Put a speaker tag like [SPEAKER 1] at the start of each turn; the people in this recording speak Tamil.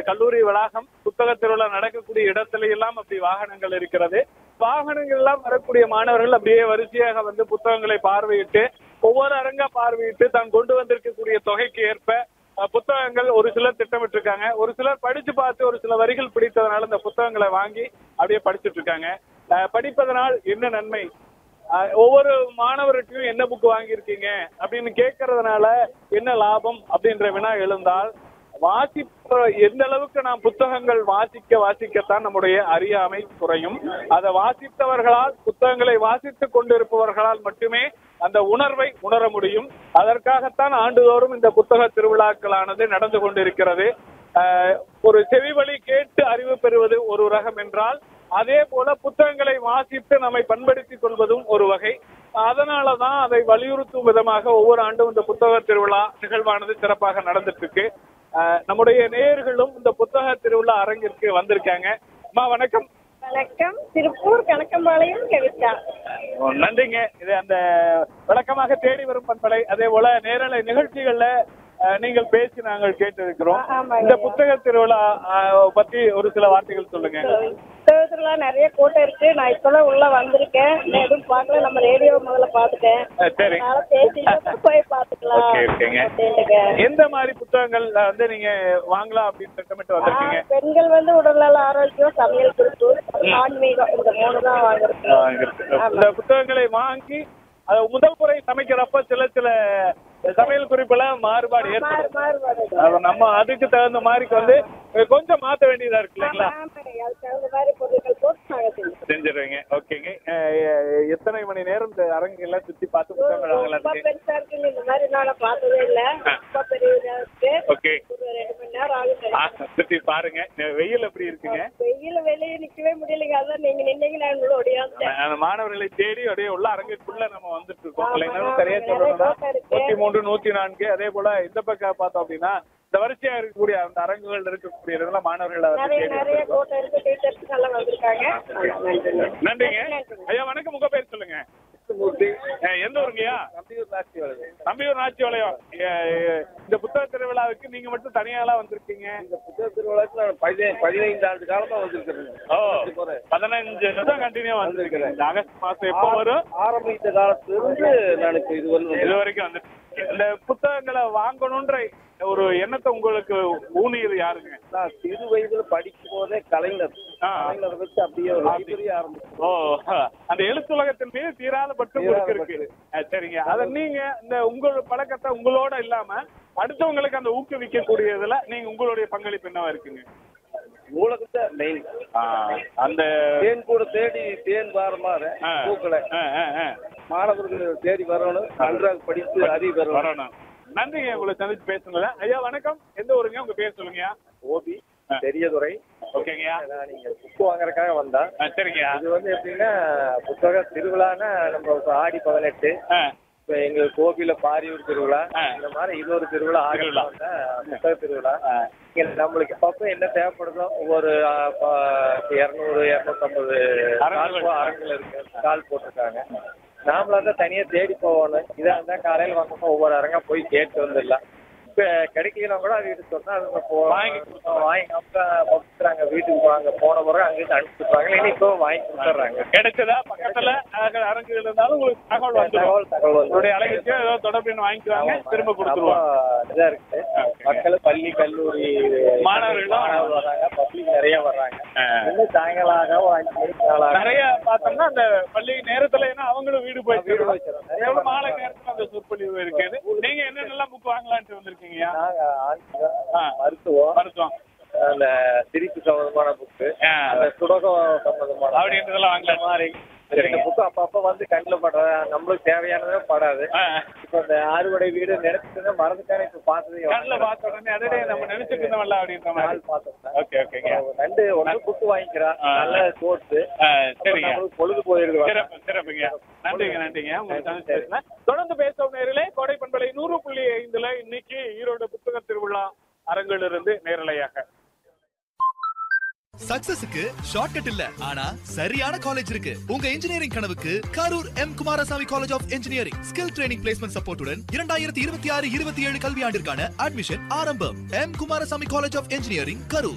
[SPEAKER 1] கல்லூரி வளாகம் புத்தக திருவிழா நடக்கக்கூடிய இடத்துல எல்லாம் அப்படி வாகனங்கள் இருக்கிறது வாகனங்கள் எல்லாம் வரக்கூடிய மாணவர்கள் அப்படியே வரிசையாக வந்து புத்தகங்களை பார்வையிட்டு ஒவ்வொரு அரங்கா பார்வையிட்டு தான் கொண்டு வந்திருக்கக்கூடிய தொகைக்கு ஏற்ப அஹ், புத்தகங்கள் ஒரு சிலர் திட்டமிட்டிருக்காங்க ஒரு சிலர் படிச்சு பார்த்து ஒரு சில வரிகள் பிடித்ததுனால இந்த புத்தகங்களை வாங்கி அப்படியே படிச்சுட்டு இருக்காங்க அஹ், படிப்பதனால் என்ன நன்மை அஹ், ஒவ்வொரு மாணவருக்கும் என்ன புக் வாங்கியிருக்கீங்க அப்படின்னு கேட்கறதுனால என்ன லாபம் அப்படின்ற வினா எழுந்தால் வாசிப்ப எந்த அளவுக்கு நாம் புத்தகங்கள் வாசிக்க வாசிக்கத்தான் நம்முடைய அறியாமை குறையும் அதை வாசித்தவர்களால் புத்தகங்களை வாசித்துக் கொண்டிருப்பவர்களால் மட்டுமே அந்த உணர்வை உணர முடியும் அதற்காகத்தான் ஆண்டுதோறும் இந்த புத்தக திருவிழாக்களானது நடந்து கொண்டிருக்கிறது ஆஹ், ஒரு செவி வழி கேட்டு அறிவு பெறுவது ஒரு ரகம் என்றால் அதே போல புத்தகங்களை வாசித்து நம்மை பண்படுத்திக் கொள்வதும் ஒரு வகை அதனாலதான் அதை வலியுறுத்தும் விதமாக ஒவ்வொரு ஆண்டும் இந்த புத்தக திருவிழா நிகழ்வானது சிறப்பாக நடந்துட்டு இருக்கு ஆஹ், நம்முடைய நேயர்களும் இந்த புத்தக திருவிழா அரங்கிற்கு வந்திருக்காங்க அம்மா வணக்கம்
[SPEAKER 2] வணக்கம் திருப்பூர் கணக்கம்பாளையம் கவிதா
[SPEAKER 1] ஓ, நன்றிங்க இது அந்த விளக்கமாக தேடி வரும் பண்பலை அதே போல நேரலை நிகழ்ச்சிகள்ல அஹ், நீங்கள் பேசி நாங்கள் கேட்டிருக்கிறோம்
[SPEAKER 2] ஆ, ஆமாங்க.
[SPEAKER 1] இந்த புத்தக திருவிழா அஹ், பத்தி ஒரு சில வார்த்தைகள் சொல்லுங்க
[SPEAKER 2] புத்தகத்துல நிறைய கூட்டம் இருக்கு நான் இப்பதான் உள்ள வந்திருக்கேன் நான் எதுவும் பார்க்கல நம்ம ரேடியோ முதல்ல பார்த்துட்டேன்
[SPEAKER 1] அஹ், சரி
[SPEAKER 2] அதனால பேசிட்டு போய் பார்த்துக்கலாம்
[SPEAKER 1] ஓகே, ஓகேங்க.
[SPEAKER 2] அப்படின்ட்டுங்க.
[SPEAKER 1] எந்த மாதிரி புத்தகங்கள் அஹ், வந்து நீங்க வாங்கலாம் அப்படின்னு திட்டமிட்டு வந்திருக்கீங்க
[SPEAKER 2] ஆ, பெண்கள் வந்து உடல்நல ஆரோக்கியம் சமையல் குறிப்பு ஆன்மீகம் இந்த மூணு தான் வாங்குறோம்
[SPEAKER 1] அஹ், இருக்கு. இந்த புத்தகங்களை வாங்கி அது முதல் முறை சமைக்கிறப்ப சில சில சமையல் குறிப்புல மாறுபாடு
[SPEAKER 2] மாறு
[SPEAKER 1] ஏற்படும்
[SPEAKER 2] மாறுபாடு
[SPEAKER 1] அது நம்ம அதுக்கு தகுந்த மாதிரி வந்து அஹ், கொஞ்சம் மாத்த வேண்டியதா இருக்கு இல்லைங்களா
[SPEAKER 2] ஆமாங்க அதுக்கு தகுந்த மாதிரி பொருட்கள் போட்டு நாங்கள் செஞ்சோம்
[SPEAKER 1] செஞ்சிருவீங்க ஓகேங்க அஹ் எத்தனை மணி நேரம் இந்த அரங்கெல்லாம் சுத்தி பார்த்து புத்தகங்கள்
[SPEAKER 2] ரொம்ப
[SPEAKER 1] வாங்கலாம்
[SPEAKER 2] பெருசா இருக்குன்னு இந்த மாதிரி நான் பார்த்ததே இல்ல ரொம்ப பெரிய இதா இருக்கு
[SPEAKER 1] ஓகே
[SPEAKER 2] ஒரு ரெண்டு மணி நேரம் ஆகும்
[SPEAKER 1] ஆ, சுத்தி பாருங்க இந்த வெயில் எப்படி இருக்குங்க
[SPEAKER 2] வெயில வெளியே நிக்கவே முடியலைங்க அதான் நீங்க நின்னீங்க நான் உள்ள ஓடியாந்துட்டேன்
[SPEAKER 1] அந்த மாணவர்களை தேடி அப்படியே உள்ள அரங்குக்குள்ள நம்ம வந்துட்டு இருக்கோம்
[SPEAKER 2] ஆமா,
[SPEAKER 1] இல்லைன்னா
[SPEAKER 2] ஆமா,
[SPEAKER 1] சரியா
[SPEAKER 2] நிறைய
[SPEAKER 1] சொல்லணும்னா
[SPEAKER 2] கூட்டம் இருக்கு.
[SPEAKER 1] நூத்தி மூன்று நூத்தி நான்கு அதே போல இந்த பக்கம் பார்த்தோம் அப்படின்னா இந்த வரிசையா இருக்கக்கூடிய அந்த அரங்குகள் இருக்கக்கூடிய இடத்துல மாணவர்களை வந்து
[SPEAKER 2] நிறைய
[SPEAKER 1] தேடி
[SPEAKER 2] நிறைய
[SPEAKER 1] வந்திருக்கோம்.
[SPEAKER 2] கூட்டம் இருக்கு டீச்சர்ஸ் எல்லாம் வந்திருக்காங்க நன்றிங்க.
[SPEAKER 1] நன்றிங்க
[SPEAKER 2] நன்றிங்க.
[SPEAKER 1] ஐயா வணக்கம் உங்க பேர் சொல்லுங்க அஹ், எந்த ஊருங்கய்யா நம்பியூர் நாச்சி வளையம் அஹ், இந்த புத்தக திருவிழாவுக்கு நீங்க மட்டும் தனியாலாம் வந்திருக்கீங்க
[SPEAKER 3] இந்த புத்தக திருவிழாக்கு நான் பதினை- பதினைந்து ஆண்டு காலமா வந்திருக்கிறேன்
[SPEAKER 1] ஓ பதினஞ்சு வருஷம் கண்டினியூ வந்திருக்கிறேன் இந்த ஆகஸ்ட் மாசம் எப்போ வரும்
[SPEAKER 3] ஆரம்பித்த காலத்திலிருந்து நான் இப்ப இது வந்து
[SPEAKER 1] இது வரைக்கும் வந்து இந்த புத்தகங்களை வாங்கணுன்ற ஒரு எண்ணத்தை உங்களுக்கு ஊனியது யாருங்க
[SPEAKER 3] நான் சிறு வயதுல படிக்கும் போதே கலைஞர்
[SPEAKER 1] ஆ.
[SPEAKER 3] கலைஞர் வச்சு அப்படியே ஒரு லைப்ரரி ஆரம்பிச்சேன்
[SPEAKER 1] ஓ அந்த எழுத்துலகத்தின் மீது தீராத பட்டு உங்களுக்கு இருக்கு அஹ், சரிங்க அத நீங்க இந்த உங்களோட பழக்கத்தை உங்களோட இல்லாம அடுத்தவங்களுக்கு அந்த ஊக்குவிக்கக்கூடியதுல நீங்க உங்களுடைய பங்களிப்பு என்னவா இருக்குங்க
[SPEAKER 3] நூலகத்தை மெயின்
[SPEAKER 1] ஆ, அந்த
[SPEAKER 3] தேன் கூட தேடி தேன் வாரமாக
[SPEAKER 1] ஆ.
[SPEAKER 3] பூக்களை
[SPEAKER 1] ஆ, ஆ, ஆ.
[SPEAKER 3] மாணவர்கள் தேடி வரணும் நன்றாக படித்து அறிவு வரணும்
[SPEAKER 1] வரணும் நன்றிங்க உங்களை சந்திச்சு பேசுனதுல ஐயா வணக்கம் எந்த ஊருங்க உங்க பேர் சொல்லுங்கய்யா
[SPEAKER 3] ஓபி
[SPEAKER 1] ஆ.
[SPEAKER 3] பெரியதுறை
[SPEAKER 1] ஓகேங்கய்யா
[SPEAKER 3] நான் நீங்க புக்கு வாங்குறதுக்காக வந்தேன்
[SPEAKER 1] ஆ, சரிங்கய்யா
[SPEAKER 3] இது வந்து எப்படின்னா புத்தக திருவிழான்னா நம்ம இப்ப ஆடி பதினெட்டு
[SPEAKER 1] ஆ,
[SPEAKER 3] இப்ப எங்க கோவில பாரியூர் திருவிழா
[SPEAKER 1] ஆ.
[SPEAKER 3] இந்த மாதிரி இது ஒரு திருவிழா
[SPEAKER 1] திருவிழா.
[SPEAKER 3] ஆகஸ்ட் புத்தக திருவிழா
[SPEAKER 1] ஆ.
[SPEAKER 3] இங்க நம்மளுக்கு அப்பப்ப என்ன தேவைப்படுதோ ஒவ்வொரு இரநூறு இரநூத்தம்பது
[SPEAKER 1] அரங்குகள்.
[SPEAKER 3] அரங்குகள் இருக்கு ஸ்டால் போட்டிருக்காங்க நாமளா தான் தனியா தேடி போகணும் இதா இருந்தா காலையில வந்தப்போ ஒவ்வொரு அரங்கா போய் கேட்டு வந்துடலாம் இப்ப கிடைக்கலாம் கூட அது சொன்னா அது போ
[SPEAKER 1] வாங்கி
[SPEAKER 3] வாங்கி அவங்க கொடுத்துறாங்க வீட்டுக்கு வாங்க போன பிறகு அங்கிருந்து அனுப்பிச்சுடுறாங்க இல்லை இப்போ வாங்கி கொடுத்துட்றாங்க
[SPEAKER 1] கிடைச்சதா பக்கத்துல அஹ், அரங்குகள் இருந்தாலும் உங்களுக்கு தகவல் வந்துடும்
[SPEAKER 3] தகவல் தகவல் வந்து
[SPEAKER 1] உங்களுடைய அழகிச்சு ஏதோ தொடர்பு எண் வாங்கிக்குவாங்க திரும்ப கொடுத்துருவாங்க
[SPEAKER 3] அப்போ இதா இருக்கு மக்கள் பள்ளி கல்லூரி
[SPEAKER 1] மாணவர்களும்
[SPEAKER 3] மாணவர்கள் வர்றாங்க பப்ளிக் நிறைய வர்றாங்க
[SPEAKER 1] ஆ.
[SPEAKER 3] இன்னும் சாயங்காலம் ஆக ஒரு அஞ்சு மணிக்கு மேல ஆகும்.
[SPEAKER 1] நிறைய பார்த்தோம்னா அந்த பள்ளி நேரத்துல ஏன்னா அவங்களும் வீடு போய்
[SPEAKER 3] வீடு
[SPEAKER 1] சேருவாங்க.
[SPEAKER 3] போய் சேருவாங்க.
[SPEAKER 1] அதே போல மாலை நேரத்துல அந்த சொற்பொழிவு இருக்குது நீங்க என்னென்னலாம் புக் வாங்கலாம்னு வந்திருக்கீங்கயா
[SPEAKER 3] நாங்க ஆங்கிலம்,
[SPEAKER 1] ஆ.
[SPEAKER 3] மருத்துவம்
[SPEAKER 1] மருத்துவம்
[SPEAKER 3] அந்த சிரிப்பு சம்பந்தமான புக்கு
[SPEAKER 1] ஆ.
[SPEAKER 3] அந்த சுடகம் சம்பந்தமான
[SPEAKER 1] அப்படின்றதெல்லாம் வாங்கலாம்.
[SPEAKER 3] இந்த மாதிரி
[SPEAKER 1] சரிங்க.
[SPEAKER 3] இந்த புக்கு அப்பப்ப வந்து கண்ணில் படுற நம்மளுக்கு தேவையானதே படாது
[SPEAKER 1] ஆ.
[SPEAKER 3] இப்போ இந்த அறுவடை வீடு நினைச்சுட்டு மறந்துட்டானே இப்போ பார்த்தது
[SPEAKER 1] கண்ணுல பார்த்த உடனே அதே நம்ம நினைச்சிட்டு இருந்தோம்ல அப்படின்ற மாதிரி
[SPEAKER 3] நாள் பார்த்தோம்னா
[SPEAKER 1] ஓகே ஓகேங்க
[SPEAKER 3] ரெண்டு ஒன்று புக்கு வாங்கிக்கிறான்
[SPEAKER 1] ஆ.
[SPEAKER 3] நல்ல கோர்ஸ்
[SPEAKER 1] ஆ, சரிங்க
[SPEAKER 3] நம்மளுக்கு பொழுது போயிருது
[SPEAKER 1] சிறப்பு சிறப்புங்க நன்றிங்க நன்றிங்க உங்களுக்கு சந்திச்சு பேசுனேன். தொடர்ந்து பேசும் நேரிலே கோடை பண்பலை நூறு புள்ளி ஐந்துல இன்னைக்கு ஈரோடு புத்தக திருவிழா அரங்கிலிருந்து நேரலையாக
[SPEAKER 4] சக்சஸுக்கு ஷார்ட்கட் இல்ல ஆனா சரியான காலேஜ் இருக்கு உங்க இன்ஜினியரிங் கனவுக்கு Karur M Kumarasamy college of engineering skill training placement சப்போர்ட்டுடன் இரண்டாயிரத்தி இருபத்தி ஆறு இருபத்தி ஏழு கல்வியாண்டிற்கான அட்மிஷன் ஆரம்பம் M Kumarasamy college of engineering Karur